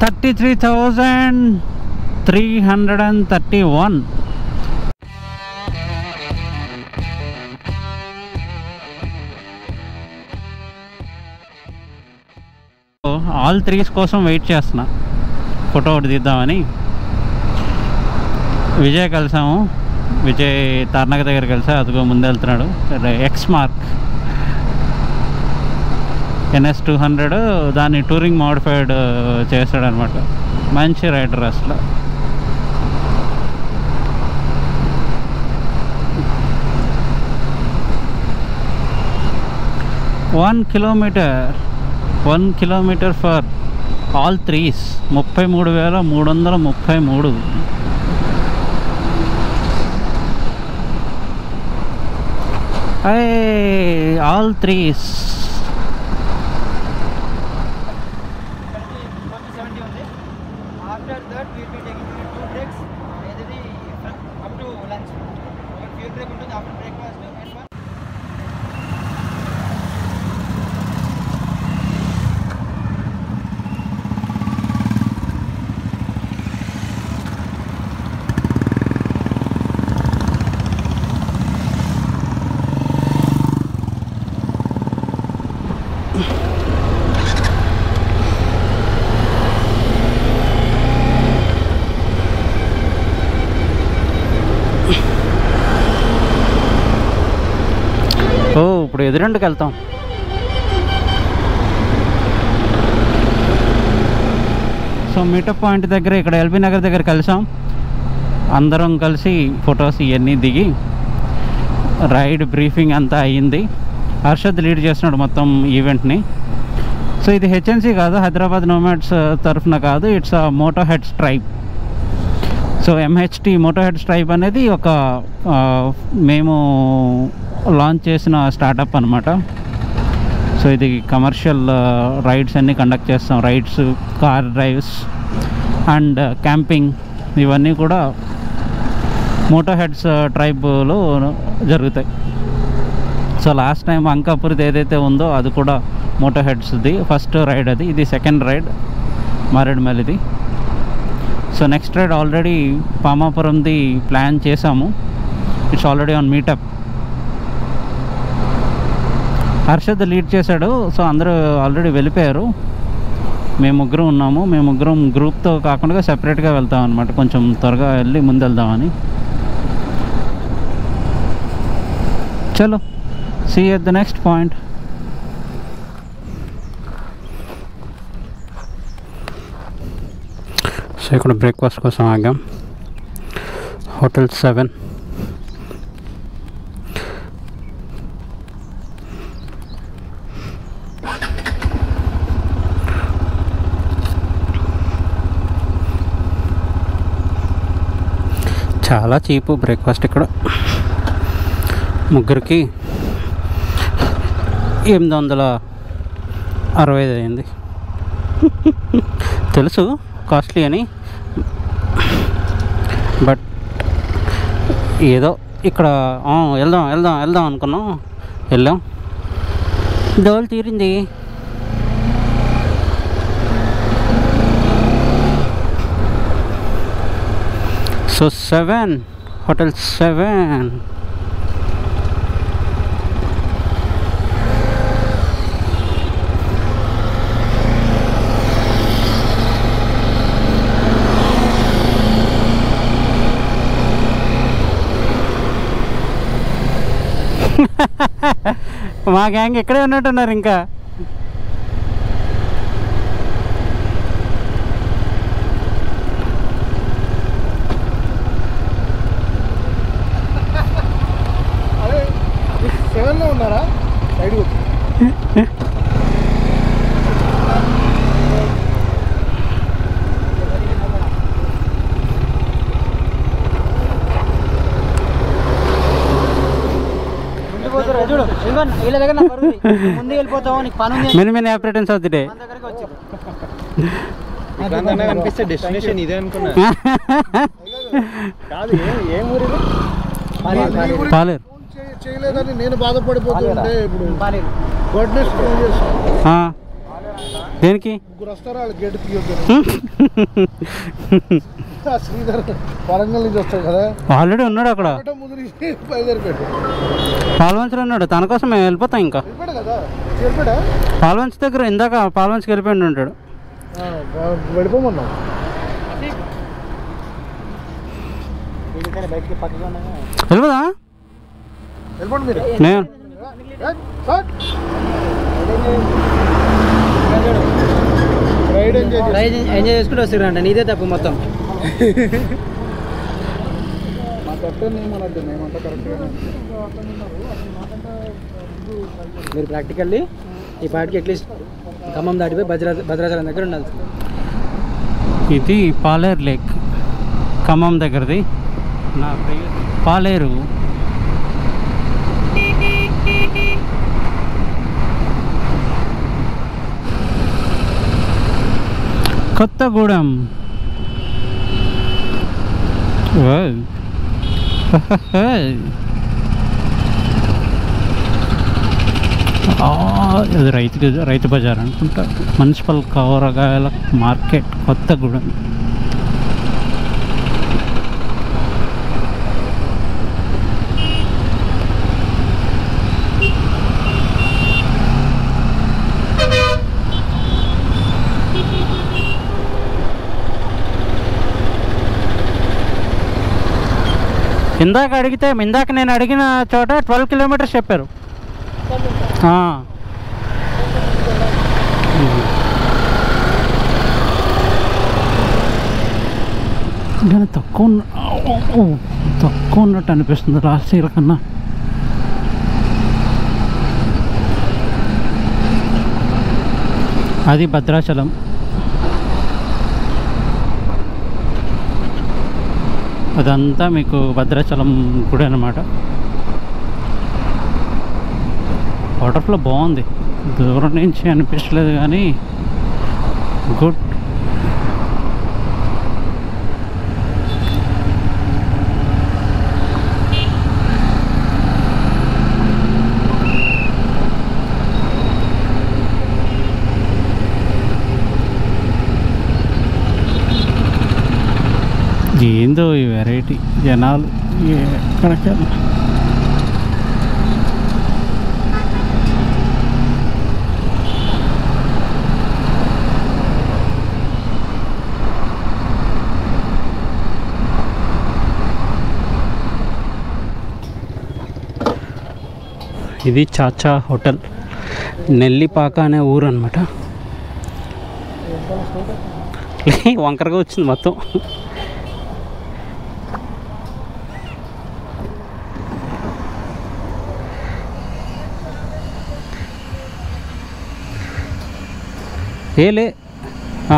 Thirty three thousand three hundred and thirty one all threes కోసం wait చేస్తున్నా photo ఒకటి తీద్దామని విజయ్ కలిసాము విజయ్ తార్నక దగ్గర కలిసా అదిగో ముందు వెళ్తున్నాడు X mark NS two hundred దాన్ని టూరింగ్ మోడిఫైడ్ చేస్తాడు అనమాట మంచి రైడర్ అసలు one kilometre one kilometre for all threes ముప్పై మూడు వేల మూడు వందల ముప్పై మూడు all threes seventy only. After that, we will be taking two breaks. Either the up to lunch. One fuel break ఉంటుంది after breakfast and one. ఓ ఇప్పుడు ఎదురెండుకి వెళ్తాం సో మీటప్ పాయింట్ దగ్గర ఇక్కడ ఎల్బీ నగర్ దగ్గర కలిసాం అందరం కలిసి ఫొటోస్ ఇవన్నీ దిగి రైడ్ బ్రీఫింగ్ అంతా అయ్యింది హర్షద్ లీడ్ చేస్తున్నాడు మొత్తం ఈవెంట్ని సో ఇది హెచ్ఎన్సీ కాదు హైదరాబాద్ నోమాడ్స్ తరఫున కాదు it's moto head stripe so MHT moto head stripe అనేది ఒక ఆ, మేము లాంచ్ చేసిన స్టార్టప్ అనమాట సో ఇది కమర్షియల్ రైడ్స్ అన్నీ కండక్ట్ చేస్తాం rides car drives and camping ఇవన్నీ కూడా మోటో హెడ్స్ ట్రైబ్లో జరుగుతాయి సో లాస్ట్ టైం అంకాపూర్ది ఏదైతే ఉందో అది కూడా మోటో హెడ్స్ది ఫస్ట్ రైడ్ అది ఇది సెకండ్ రైడ్ మారేడుమల్లిది సో నెక్స్ట్ రైడ్ ఆల్రెడీ పామాపురంది ప్లాన్ చేసాము it's already on meetup Harshad lead చేశాడు సో అందరూ ఆల్రెడీ వెళ్ళిపోయారు మేము ముగ్గురం ఉన్నాము మేము ముగ్గురం గ్రూప్తో కాకుండా సెపరేట్గా వెళ్తాం అనమాట కొంచెం త్వరగా వెళ్ళి ముందు వెళ్దామని చలో see at the next point so ఇక్కడ బ్రేక్ఫాస్ట్ కోసం ఆగాం హోటల్ సెవెన్ చాలా చీపు బ్రేక్ఫాస్ట్ ఇక్కడ ముగ్గురికి ఎనిమిది వందల అరవై ఐదు అయింది తెలుసు కాస్ట్లీ అని బట్ ఏదో ఇక్కడ ఆ, వెళ్దాం వెళ్దాం వెళ్దాం అనుకున్నాం వెళ్ళాం డోల్ తీరింది సో సెవెన్ హోటల్ సెవెన్ మా గ్యాంగ్ ఇక్కడే ఉన్నట్టున్నారు ఇంకా సెవెన్లో ఉన్నారా సైడ్ చూడు ఇంకో వీళ్ళ దగ్గర నా పరుగు ఉంది. ముందు వెళ్ళిపోతావు నీకు పని ఉంది many many operations of the day మన దగ్గరికి వచ్చింది ప్రాంతంలో కనిపిస్తే డెస్టినేషన్ ఇదే అనుకున్నా కాదు ఏ- ఏ ఊరు ఇది? పాలేరు చేయలేదని నేను బాధపడిపోతుంటే ఇప్పుడు పాలేరు గొడ్నెస్ ఫోన్ చేశాను ఆ, దేనికి ముగ్గురు వస్తారు వాళ్ళు గేట్ తీయొద్దు శ్రీధర్ వరంగల్ నుంచి వస్తాడు కదా ఆల్రెడీ ఉన్నాడు అక్కడ ఒకటో ముదిరి బయలుదేరిపోయాడు పాల్వంచలో ఉన్నాడు తన కోసం మేము వెళ్ళిపోతాం ఇంకా వెళ్ళిపోయాడు కదా చేరిపోయాడా పాల్వంచ్ దగ్గర ఇందాక పాల్వంచ్కి వెళ్ళిపోయి ఉంటాడు ఆ, వెళ్ళిపోమన్నాం బయటికి పక్కగా ఉన్నాగా వెళ్ళిపోదా వెళ్ళిపోండి మీరు నేను ఏ, సార్. రైడ్ ఎంజాయ్ చేసి రైడ్ ఎంజాయ్ చేసుకుంటూ వస్తున్నా నీదే తప్పు మొత్తం మా కరెక్ట్ ఏమన్నట్టు మేమంతా కరెక్ట్గా మీరు ప్రాక్టికల్లీ ఈ పాటికి అట్లీస్ట్ ఖమ్మం దాటిపోయి భద్రా భద్రాచలం దగ్గర ఉండాలి ఇది పాలేరు లేక్ ఖమ్మం దగ్గరది నా ప్రియ పాలేరు కొత్తగూడెం ఓయ్. ఆ, ఇది రైతు రైతు బజార్ అనుకుంటా మున్సిపల్ కూరగాయల మార్కెట్ కొత్తగూడెం ఇందాక అడిగితే ఇందాక నేను అడిగిన చోట ట్వెల్వ్ కిలోమీటర్స్ చెప్పారు ఆ. కానీ తక్కువ ఉన్న- ఓ, తక్కువ ఉన్నట్టు అనిపిస్తుంది లాస్ట్ ఇయర్ కన్నా అది భద్రాచలం అదంతా మీకు భద్రాచలం గుడి అనమాట వాటర్ ఫ్లో బాగుంది దూరం నుంచి అనిపించలేదు కానీ గుడ్ ఏందో ఈ వెరైటీ జనాలు ఎక్కడికి ఇది చాచా హోటల్ నెల్లిపాక అనే ఊరు అనమాట వంకరగా వచ్చింది మొత్తం ఏలే ఆ.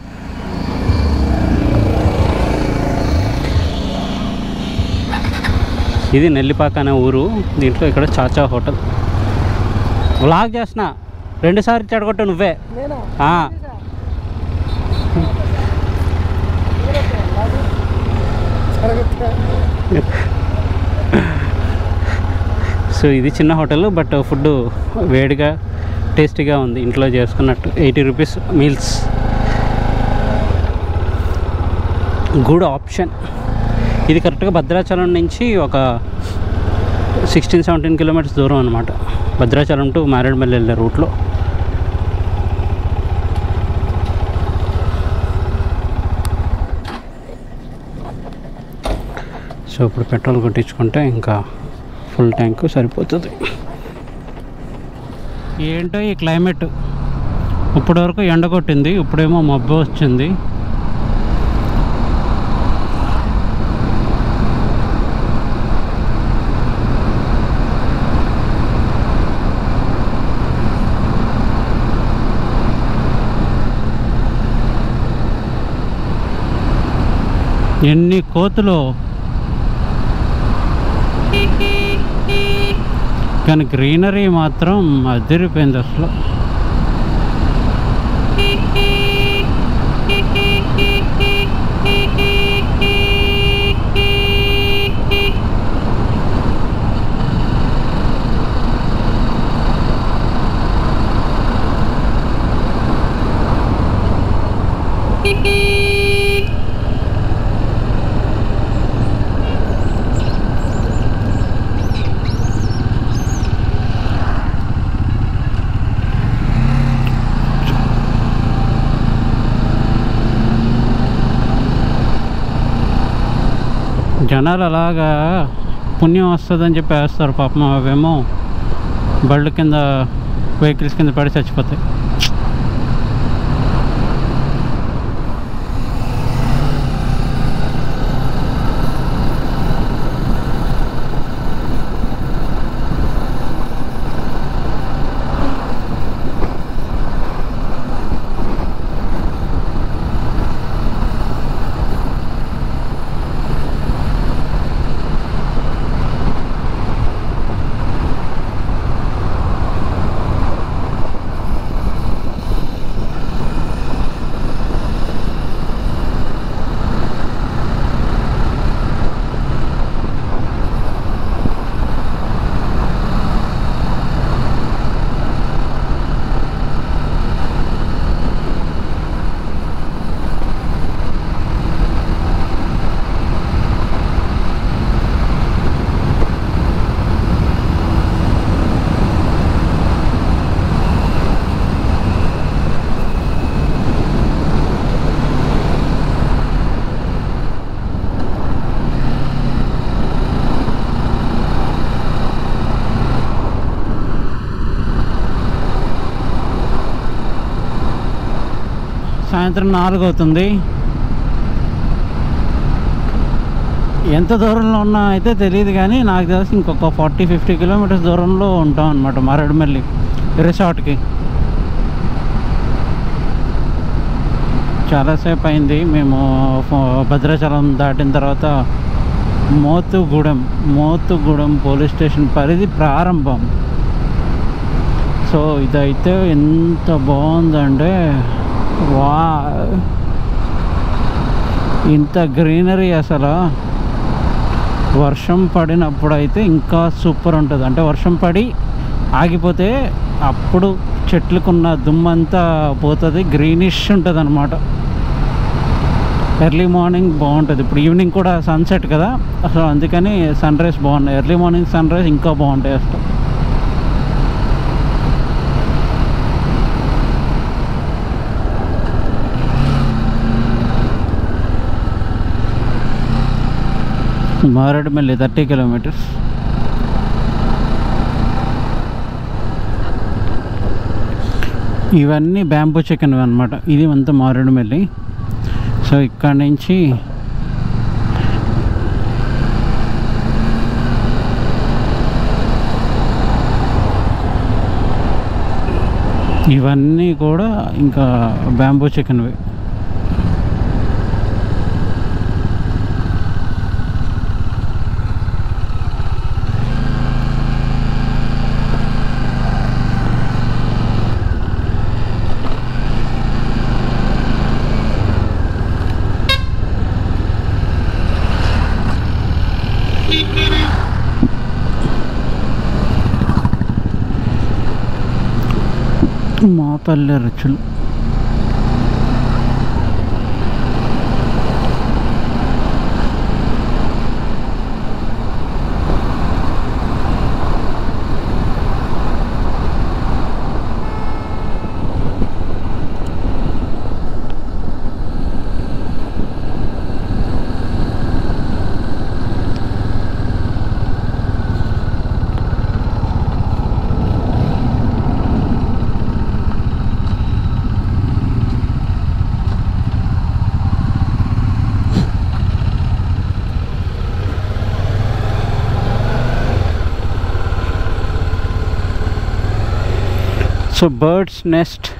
ఇది నెల్లిపాక అనే ఊరు దీంట్లో ఇక్కడ చాచా హోటల్ వ్లాగ్ చేసిన రెండుసార్లు చెడగొట్టు నువ్వే ఆ. సో ఇది చిన్న హోటల్ బట్ ఫుడ్ వేడిగా టేస్టీగా ఉంది ఇంట్లో చేసుకున్నట్టు eighty rupees meals good option ఇది కరెక్ట్గా భద్రాచలం నుంచి ఒక సిక్స్టీన్ సెవెంటీన్ కిలోమీటర్స్ దూరం అనమాట భద్రాచలం టు మారేడుమల్లి వెళ్ళే రూట్లో సో ఇప్పుడు పెట్రోల్ కొట్టించుకుంటే ఇంకా ఫుల్ ట్యాంక్ సరిపోతుంది ఏంటో ఈ క్లైమేట్ ఇప్పటి వరకు ఎండ కొట్టింది ఇప్పుడేమో మబ్బు వచ్చింది ఎన్ని కోతులు కానీ గ్రీనరీ మాత్రం అదిరిపోయింది అసలు జనాలు అలాగా పుణ్యం వస్తుందని చెప్పి వేస్తారు పాపం అవేమో బళ్ళు కింద వెహికల్స్ కింద పడి చచ్చిపోతాయి సాయంత్రం నాలుగు అవుతుంది ఎంత దూరంలో ఉన్నా అయితే తెలియదు కానీ నాకు తెలిసి ఇంకొక ఫార్టీ ఫిఫ్టీ కిలోమీటర్స్ దూరంలో ఉంటాం అనమాట మారేడుమల్లి రిసార్ట్కి చాలాసేపు అయింది మేము ఫ- భద్రాచలం దాటిన తర్వాత మోతుగూడెం మోతుగూడెం పోలీస్ స్టేషన్ పరిధి ప్రారంభం సో ఇదైతే ఎంత బాగుందంటే వా ఇంత గ్రీనరీ అసలు వర్షం పడినప్పుడు అయితే ఇంకా సూపర్ ఉంటుంది అంటే వర్షం పడి ఆగిపోతే అప్పుడు చెట్లకున్న దుమ్మంతా పోతుంది గ్రీనిష్ ఉంటుంది అనమాట ఎర్లీ మార్నింగ్ బాగుంటుంది ఇప్పుడు ఈవినింగ్ కూడా సన్సెట్ కదా అసలు అందుకని సన్ రైజ్ బాగున్నాయి ఎర్లీ మార్నింగ్ సన్ రైజ్ ఇంకా బాగుంటాయి అసలు మారేడుమల్లి థర్టీ కిలోమీటర్స్ ఇవన్నీ బ్యాంబూ చికెన్ అనమాట ఇది అంతా మారేడుమల్లి సో ఇక్కడ నుంచి ఇవన్నీ కూడా ఇంకా బ్యాంబూ చికెన్వి మా పల్లె రుచులు సో బర్డ్స్ నెస్ట్